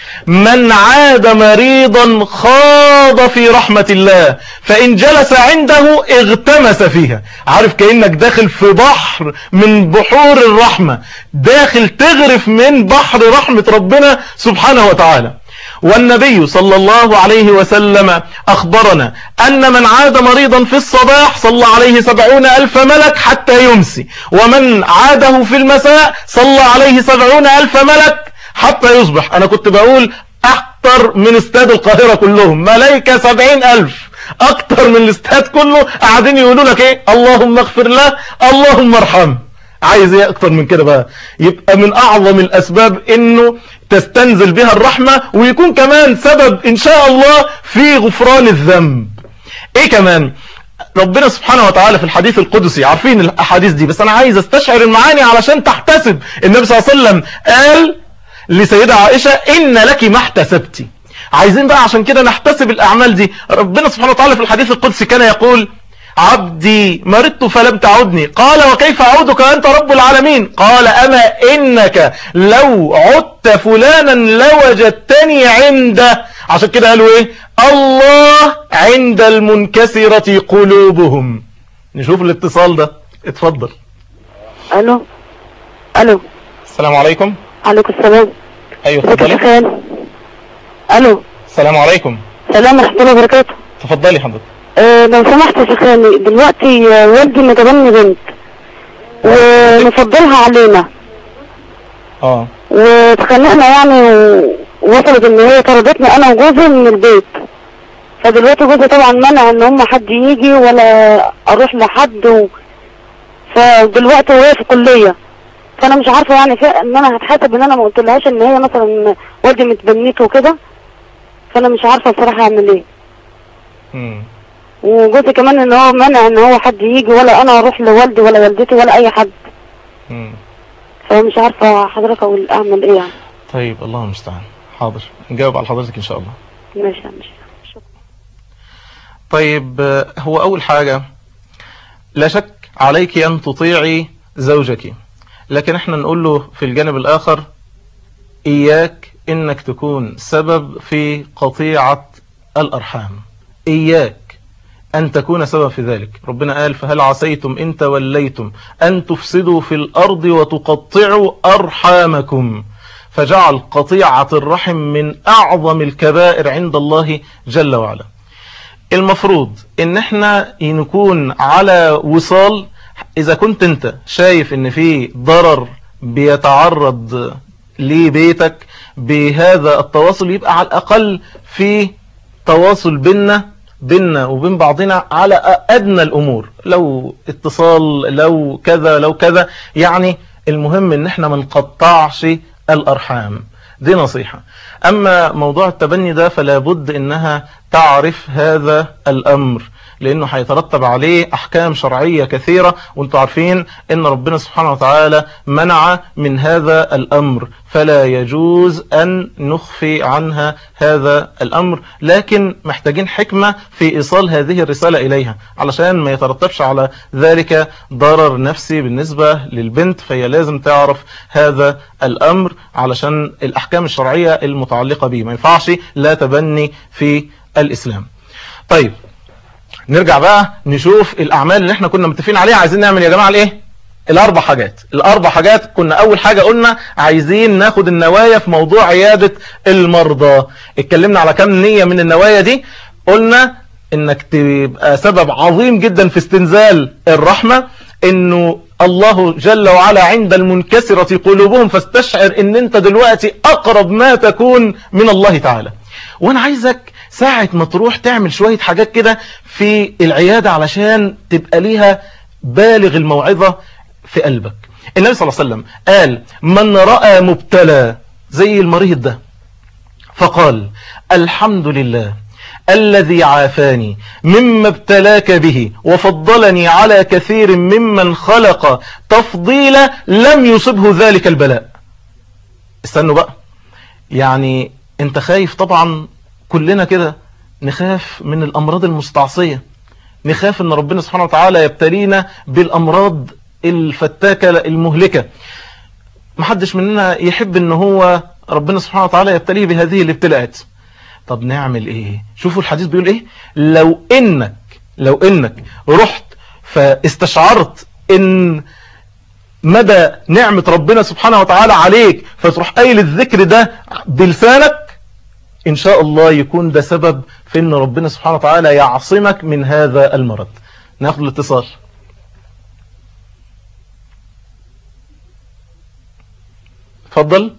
من عاد مريضا خاض في رحمة الله فإن جلس عنده اغتمس فيها عارف كأنك داخل في بحر من بحور الرحمة داخل تغرف من بحر رحمة ربنا سبحانه وتعالى والنبي صلى الله عليه وسلم أخبرنا أن من عاد مريضا في الصباح صلى عليه سبعون ألف ملك حتى يمسي ومن عاده في المساء صلى عليه سبعون ألف ملك حتى يصبح أنا كنت بقول أكتر من استاد القاهرة كلهم ملايكة سبعين ألف أكتر من الاستاد كله قاعدين يقولوا لك إيه اللهم اغفر له اللهم ارحمه عايز ايه اكتر من كده بقى يبقى من اعظم الاسباب انه تستنزل بها الرحمة ويكون كمان سبب ان شاء الله في غفران الذنب ايه كمان ربنا سبحانه وتعالى في الحديث القدسي عارفين الاحاديث دي بس انا عايز استشعر المعاني علشان تحتسب النبي صلى الله عليه وسلم قال لسيدة عائشة ان لك ما احتسبتي عايزين بقى عشان كده نحتسب الأعمال دي ربنا سبحانه وتعالى في الحديث القدسي كان يقول عبدي مرضت فلم تعدني قال وكيف أعودك أنت رب العالمين قال أما إنك لو عدت فلانا لوجدتني عنده عشان كده قالوا إيه الله عند المنكسرة قلوبهم نشوف الاتصال ده اتفضل الو الو السلام عليكم عليكم السلام ايوه ازيك يا اتفضلي خال الو السلام عليكم سلام ورحمه الله وبركاته تفضلي حضرتك أه لو سمحت يا شيخاني دلوقتي آه، والدي متبني بنت ومفضلها علينا اه واتخانقنا يعني ووصلت ان هي طردتني انا وجوزي من البيت فدلوقتي جوزي طبعا منع ان هم حد يجي ولا اروح لحد و... فدلوقتي وهي في كلية فانا مش عارفة يعني في ان انا هتحاسب ان انا ما قلتلهاش ان هي مثلا والدي متبنيته وكده فانا مش عارفة بصراحة اعمل ايه مم. وجوزي كمان ان هو منع ان هو حد يجي ولا انا اروح لوالدي ولا والدتي ولا اي حد مم. فمش عارفة حضرتك اقول اعمل ايه يعني طيب الله المستعان حاضر نجاوب على حضرتك ان شاء الله ماشي ماشي شكرا طيب آه، هو أول حاجة لا شك عليك أن تطيعي زوجك لكن احنا نقول له في الجانب الآخر إياك إنك تكون سبب في قطيعة الأرحام إياك أن تكون سبب في ذلك ربنا قال فهل عسيتم إن توليتم أن تفسدوا في الأرض وتقطعوا أرحامكم فجعل قطيعة الرحم من أعظم الكبائر عند الله جل وعلا المفروض ان احنا نكون على وصال اذا كنت انت شايف ان في ضرر بيتعرض لبيتك بهذا التواصل يبقى على الاقل في تواصل بيننا بيننا وبين بعضنا على ادنى الامور لو اتصال لو كذا لو كذا يعني المهم ان احنا ما نقطعش الارحام دي نصيحة أما موضوع التبني ده فلا بد إنها تعرف هذا الأمر لأنه هيترتب عليه أحكام شرعية كثيرة وانتم عارفين أن ربنا سبحانه وتعالى منع من هذا الأمر فلا يجوز أن نخفي عنها هذا الأمر لكن محتاجين حكمة في إيصال هذه الرسالة إليها علشان ما يترتبش على ذلك ضرر نفسي بالنسبة للبنت فهي لازم تعرف هذا الأمر علشان الأحكام الشرعية المتعلقة به ما ينفعش لا تبني في الإسلام طيب نرجع بقى نشوف الأعمال اللي احنا كنا متفقين عليها عايزين نعمل يا جماعة الايه الأربع حاجات الأربع حاجات كنا أول حاجة قلنا عايزين ناخد النوايا في موضوع عيادة المرضى اتكلمنا على كم نية من النوايا دي قلنا انك تبقى سبب عظيم جدا في استنزال الرحمة انه الله جل وعلا عند المنكسرة قلوبهم فاستشعر ان انت دلوقتي اقرب ما تكون من الله تعالى وانا عايزك ساعة ما تروح تعمل شوية حاجات كده في العيادة علشان تبقى ليها بالغ الموعظة في قلبك النبي صلى الله عليه وسلم قال من رأى مبتلى زي المريض ده فقال الحمد لله الذي عافاني مما ابتلاك به وفضلني على كثير ممن خلق تفضيلا لم يصبه ذلك البلاء استنوا بقى يعني انت خايف طبعا كلنا كده نخاف من الامراض المستعصية نخاف ان ربنا سبحانه وتعالى يبتلينا بالامراض الفتاكة المهلكة محدش مننا يحب ان هو ربنا سبحانه وتعالى يبتليه بهذه الابتلاءات طب نعمل ايه شوفوا الحديث بيقول ايه لو انك لو انك رحت فاستشعرت ان مدى نعمة ربنا سبحانه وتعالى عليك فتروح قايل الذكر ده بلسانك ان شاء الله يكون ده سبب في ان ربنا سبحانه وتعالى يعصمك من هذا المرض ناخد الاتصال اتفضل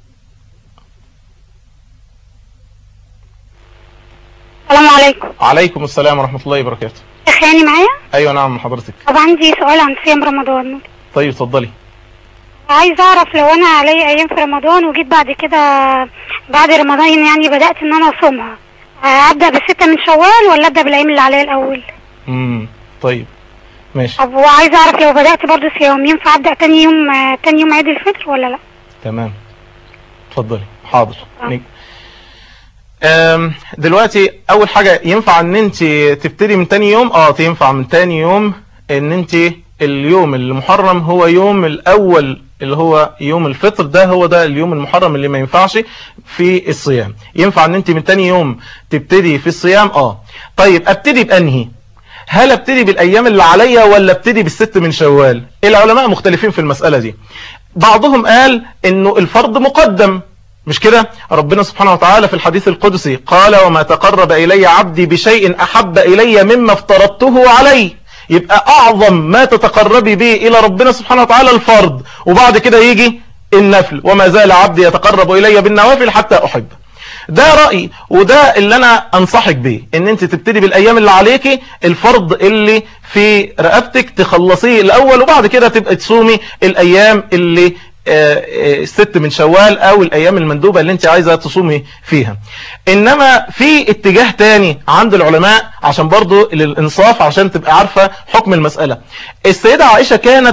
السلام عليكم عليكم السلام ورحمة الله وبركاته شيخ يعني معايا ايوه نعم حضرتك طب عندي سؤال عن صيام رمضان طيب اتفضلي عايز اعرف لو انا علي ايام في رمضان وجيت بعد كده بعد رمضان يعني بدأت ان انا اصومها ابدأ بالستة من شوال ولا ابدأ بالايام اللي عليا الاول امم طيب ماشي طب وعايز اعرف لو بدأت برضو صيام ينفع ابدأ تاني يوم آه، تاني يوم عيد الفطر ولا لا تمام اتفضلي حاضر آه. نك- أم، دلوقتي اول حاجة ينفع ان انت تبتدي من تاني يوم اه ينفع من تاني يوم ان انت اليوم المحرم هو يوم الاول اللي هو يوم الفطر ده هو ده اليوم المحرم اللي ما ينفعش في الصيام ينفع ان انت من تاني يوم تبتدي في الصيام اه طيب ابتدي بانهي هل ابتدي بالايام اللي عليا ولا ابتدي بالست من شوال العلماء مختلفين في المسألة دي بعضهم قال انه الفرض مقدم مش كده ربنا سبحانه وتعالى في الحديث القدسي قال وما تقرب إلي عبدي بشيء أحب إلي مما افترضته عليه يبقى أعظم ما تتقربي به إلى ربنا سبحانه وتعالى الفرض وبعد كده يجي النفل وما زال عبدي يتقرب إلي بالنوافل حتى أحب ده رأيي وده اللي أنا أنصحك بيه إن أنت تبتدي بالأيام اللي عليكي الفرض اللي في رقبتك تخلصيه الأول وبعد كده تبقى تصومي الأيام اللي آه، آه، الست من شوال او الايام المندوبة اللي انت عايزة تصومي فيها انما في اتجاه تاني عند العلماء عشان برضو للانصاف عشان تبقى عارفة حكم المسألة السيدة عائشة كانت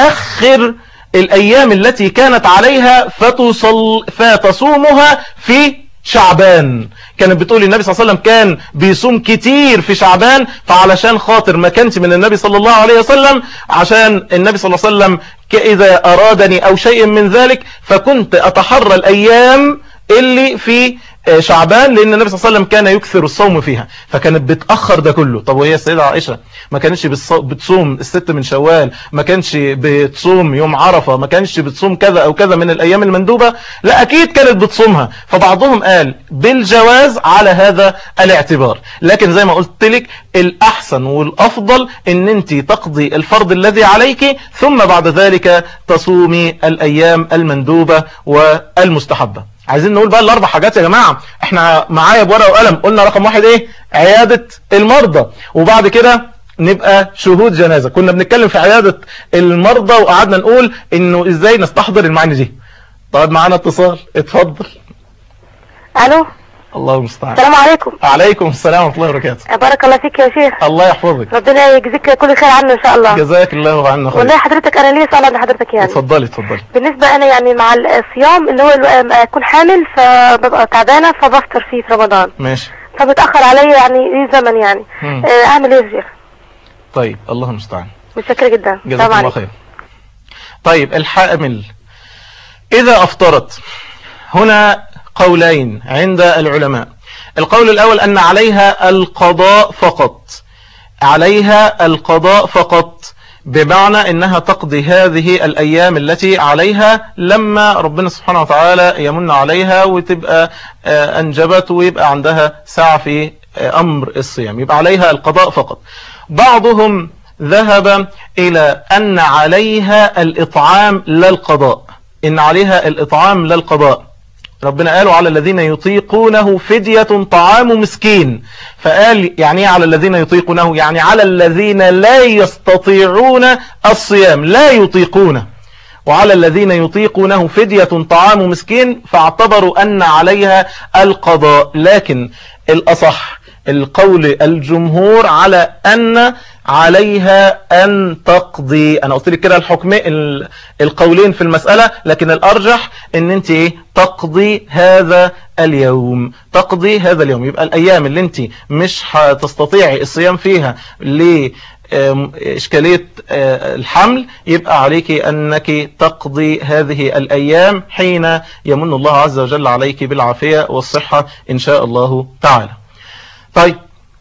تؤخر الايام التي كانت عليها فتصل فتصومها في شعبان كانت بتقول النبي صلى الله عليه وسلم كان بيصوم كتير في شعبان فعلشان خاطر ما كانش من النبي صلى الله عليه وسلم عشان النبي صلى الله عليه وسلم ك- إذا أرادني أو شيء من ذلك فكنت أتحرى الأيام اللي في آه، شعبان لأن النبي صلى الله عليه وسلم كان يكثر الصوم فيها فكانت بتأخر ده كله طب وهي السيدة عائشة ما كانتش بتص- بتصوم الست من شوال ما كانش بتصوم يوم عرفة ما كانش بتصوم كذا أو كذا من الأيام المندوبة لا أكيد كانت بتصومها فبعضهم قال بالجواز على هذا الاعتبار لكن زي ما قلت لك الأحسن والأفضل أن أنت تقضي الفرض الذي عليك ثم بعد ذلك تصومي الأيام المندوبة والمستحبة عايزين نقول بقى الاربع حاجات يا جماعة احنا معايا بورقة وقلم قلنا رقم واحد ايه عيادة المرضى وبعد كده نبقى شهود جنازة كنا بنتكلم في عيادة المرضى وقعدنا نقول انه ازاي نستحضر المعاني دي طيب معانا اتصال اتفضل الو الله المستعان السلام عليكم عليكم السلام ورحمة الله وبركاته بارك الله فيك يا شيخ الله يحفظك ربنا يجزيك كل خير عنه ان شاء الله جزاك الله عنا والله خير حضرتك انا ليا سؤال عند حضرتك يعني اتفضلي اتفضلي بالنسبة انا يعني مع الصيام اللي هو الو- اكون حامل فببقى تعبانة فبفطر فيه في رمضان ماشي فبتأخر عليا يعني ايه زمن يعني مم. آه، اعمل ايه يا شيخ طيب الله المستعان متشكرة جدا جزاك السلام الله عليكم خير طيب الحامل إذا أفطرت هنا قولين عند العلماء القول الأول أن عليها القضاء فقط عليها القضاء فقط بمعنى أنها تقضي هذه الأيام التي عليها لما ربنا سبحانه وتعالى يمن عليها وتبقى آه، أنجبت ويبقى عندها ساعة في آه، أمر الصيام يبقى عليها القضاء فقط بعضهم ذهب إلى أن عليها الإطعام لا القضاء إن عليها الإطعام لا القضاء ربنا قالوا على الذين يطيقونه فدية طعام مسكين فقال يعني ايه على الذين يطيقونه يعني على الذين لا يستطيعون الصيام لا يطيقونه وعلى الذين يطيقونه فدية طعام مسكين فاعتبروا أن عليها القضاء لكن الأصح القول الجمهور على أن عليها أن تقضي أنا قلت لك كده الحكم ال- القولين في المسألة لكن الأرجح أن أنت إيه؟ تقضي هذا اليوم تقضي هذا اليوم يبقى الأيام اللي أنت مش هتستطيعي الصيام فيها ل آم، إشكالية آه، الحمل يبقى عليك أنك تقضي هذه الأيام حين يمن الله عز وجل عليك بالعافية والصحة إن شاء الله تعالى طيب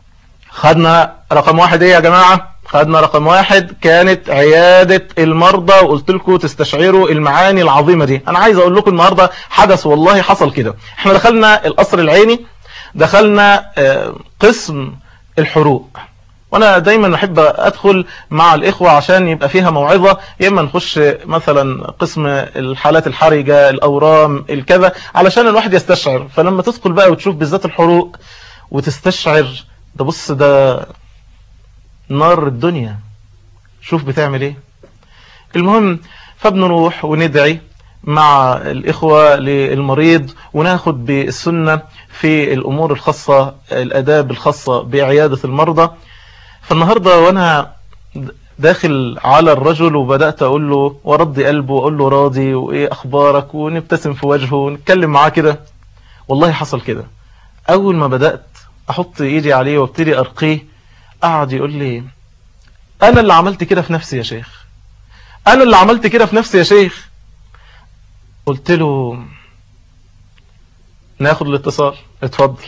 خدنا رقم واحد ايه يا جماعة خدنا رقم واحد كانت عيادة المرضى وقلت لكم تستشعروا المعاني العظيمة دي انا عايز اقول لكم النهاردة حدث والله حصل كده احنا دخلنا القصر العيني دخلنا آه، قسم الحروق وانا دايما احب ادخل مع الاخوة عشان يبقى فيها موعظة يا اما نخش مثلا قسم الحالات الحرجة الاورام الكذا علشان الواحد يستشعر فلما تدخل بقى وتشوف بالذات الحروق وتستشعر ده بص ده نار الدنيا شوف بتعمل ايه المهم فبنروح وندعي مع الإخوة للمريض وناخد بالسنة في الأمور الخاصة الأداب الخاصة بعيادة المرضى فالنهاردة وأنا داخل على الرجل وبدأت أقول له ورضي قلبه وأقول له راضي وإيه أخبارك ونبتسم في وجهه ونتكلم معاه كده والله حصل كده اول ما بدأت احط ايدي عليه وابتدي ارقيه قعد يقول لي انا اللي عملت كده في نفسي يا شيخ انا اللي عملت كده في نفسي يا شيخ قلت له ناخد الاتصال اتفضل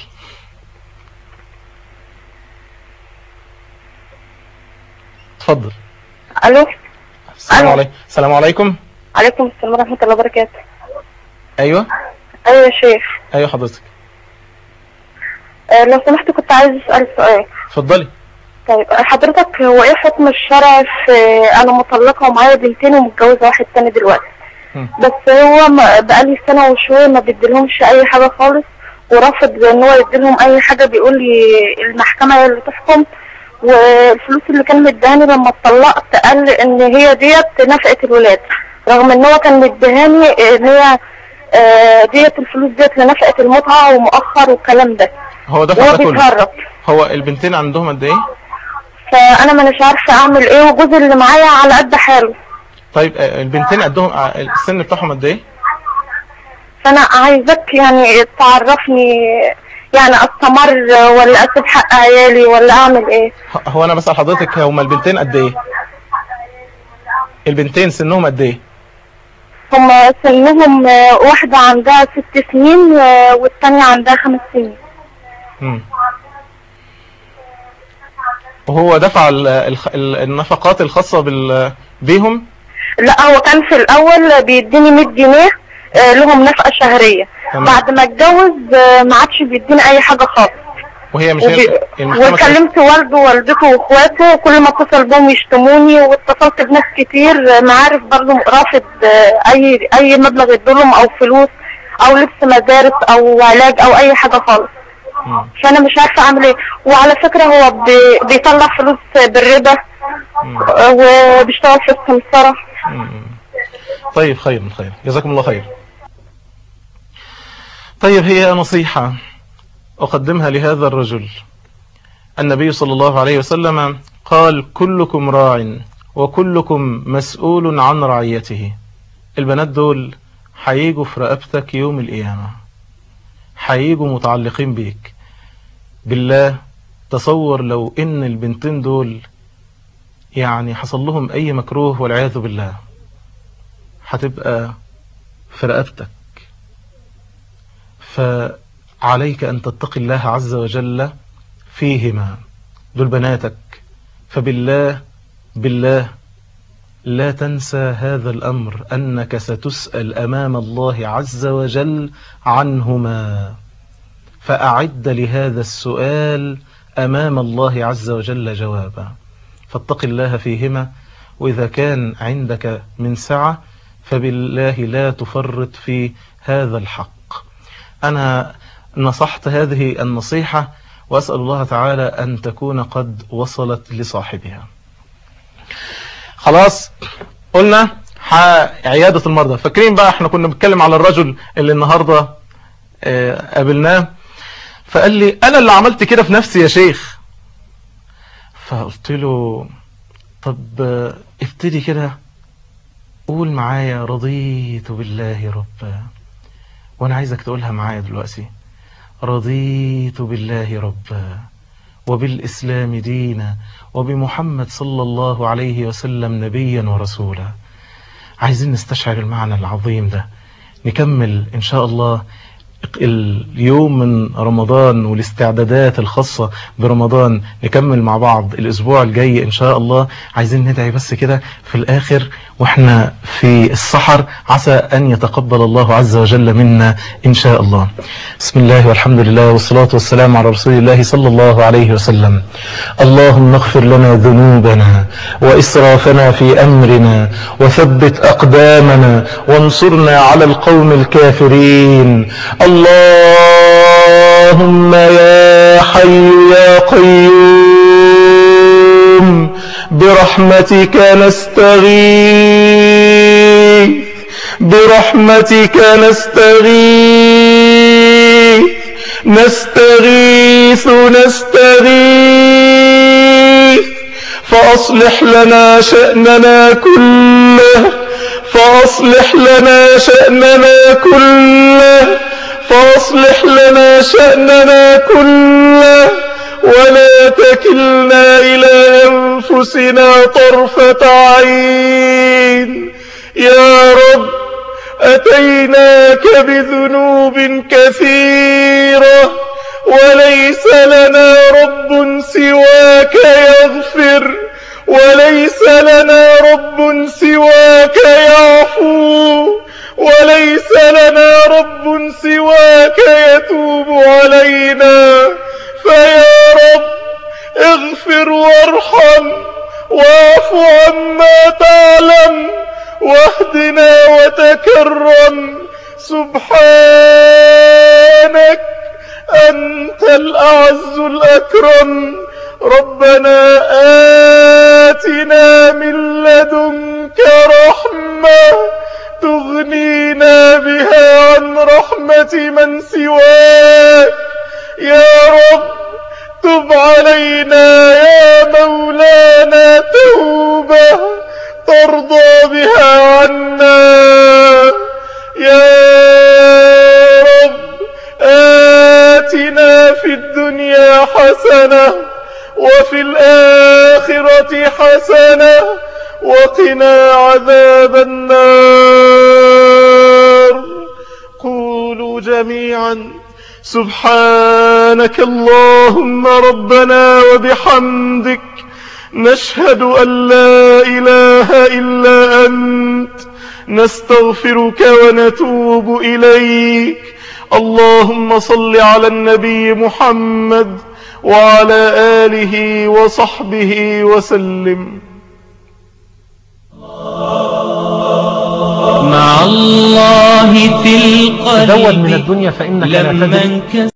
اتفضل الو السلام ألو. عليكم السلام عليكم عليكم السلام ورحمه الله وبركاته ايوه ايوه يا شيخ ايوه حضرتك آه، لو سمحت كنت عايز اسال سؤال اتفضلي طيب حضرتك هو ايه حكم الشرع في انا مطلقه ومعايا بنتين ومتجوزه واحد تاني دلوقتي مم. بس هو ما- بقالي سنه وشويه ما بيديلهمش اي حاجه خالص ورافض ان هو يديلهم اي حاجه بيقول لي المحكمه هي اللي تحكم والفلوس اللي كان مديهاني لما اتطلقت قال ان هي ديت نفقه الولاد رغم ان هو كان مديهاني ان هي آه، ديت الفلوس ديت لنفقه المتعه ومؤخر والكلام ده هو دفع وهو ده كله بيتهرب هو البنتين عندهم قد ايه فانا ما مش عارفه اعمل ايه وجوزي اللي معايا على قد حاله طيب آه، البنتين قدهم آه، السن بتاعهم قد ايه فانا عايزك يعني تعرفني يعني استمر ولا اسيب حق عيالي ولا اعمل ايه ه- هو انا بسأل حضرتك هما البنتين قد ايه البنتين سنهم قد ايه هما سنهم آه، واحدة عندها ست سنين آه، والتانية عندها خمس سنين مم. وهو دفع ال- الخ- ال- النفقات الخاصة بال بيهم لا هو كان في الاول بيديني 100 جنيه آه، لهم نفقة شهرية تمام. بعد ما اتجوز آه، ما عادش بيديني اي حاجة خالص وهي مش وبي... هي المحكمة كانت- وكلمت والده ووالدته واخواته وكل ما اتصل بهم يشتموني واتصلت بناس كتير آه، معارف برضه رافض آه، اي اي مبلغ يدولهم او فلوس او لبس مدارس او علاج او اي حاجه خالص مم. فانا مش عارفه اعمل ايه وعلى فكره هو بي... بيطلع فلوس بالربا مم. آه، وبيشتغل في السمسره مم. طيب خير خير جزاكم الله خير طيب هي نصيحة أقدمها لهذا الرجل النبي صلى الله عليه وسلم قال كلكم راع وكلكم مسؤول عن رعيته البنات دول هيجوا في رقبتك يوم القيامة هيجوا متعلقين بيك بالله تصور لو ان البنتين دول يعني حصل لهم اي مكروه والعياذ بالله هتبقى في رقبتك فعليك ان تتقي الله عز وجل فيهما دول بناتك فبالله بالله لا تنسى هذا الأمر أنك ستسأل أمام الله عز وجل عنهما فأعد لهذا السؤال أمام الله عز وجل جوابا فاتق الله فيهما وإذا كان عندك من سعة فبالله لا تفرط في هذا الحق أنا نصحت هذه النصيحة وأسأل الله تعالى أن تكون قد وصلت لصاحبها خلاص قلنا عيادة المرضى فاكرين بقى احنا كنا بنتكلم على الرجل اللي النهاردة اه قابلناه فقال لي انا اللي عملت كده في نفسي يا شيخ فقلت له طب اه ابتدي كده قول معايا رضيت بالله ربا وانا عايزك تقولها معايا دلوقتي رضيت بالله ربا وبالإسلام دينا وبمحمد صلى الله عليه وسلم نبيا ورسولا عايزين نستشعر المعنى العظيم ده نكمل إن شاء الله اليوم من رمضان والاستعدادات الخاصة برمضان نكمل مع بعض الأسبوع الجاي إن شاء الله عايزين ندعي بس كده في الآخر وإحنا في السحر عسى أن يتقبل الله عز وجل منا إن شاء الله بسم الله والحمد لله والصلاة والسلام على رسول الله صلى الله عليه وسلم اللهم اغفر لنا ذنوبنا وإسرافنا في أمرنا وثبت أقدامنا وانصرنا على القوم الكافرين اللهم يا حي يا قيوم برحمتك نستغيث برحمتك نستغيث نستغيث نستغيث فأصلح لنا شأننا كله فأصلح لنا شأننا كله فاصلح لنا شأننا كله ولا تكلنا إلى أنفسنا طرفة عين يا رب أتيناك بذنوب كثيرة وليس لنا رب سواك يغفر وليس لنا رب سواك يعفو وليس لنا رب سواك يتوب علينا فيا رب اغفر وارحم واعف عما تعلم واهدنا وتكرم سبحانك أنت الأعز الأكرم ربنا آتنا من لدنك رحمة تغنينا بها عن رحمة من سواك يا رب تب علينا يا مولانا توبة ترضى بها عنا يا رب آتنا في الدنيا حسنة وفي الآخرة حسنة وقنا عذاب النار قولوا جميعا سبحانك اللهم ربنا وبحمدك نشهد أن لا إله إلا أنت نستغفرك ونتوب إليك اللهم صل على النبي محمد وعلى آله وصحبه وسلم مع الله في القلب تزود من الدنيا فإنك لا لما تدري انكسر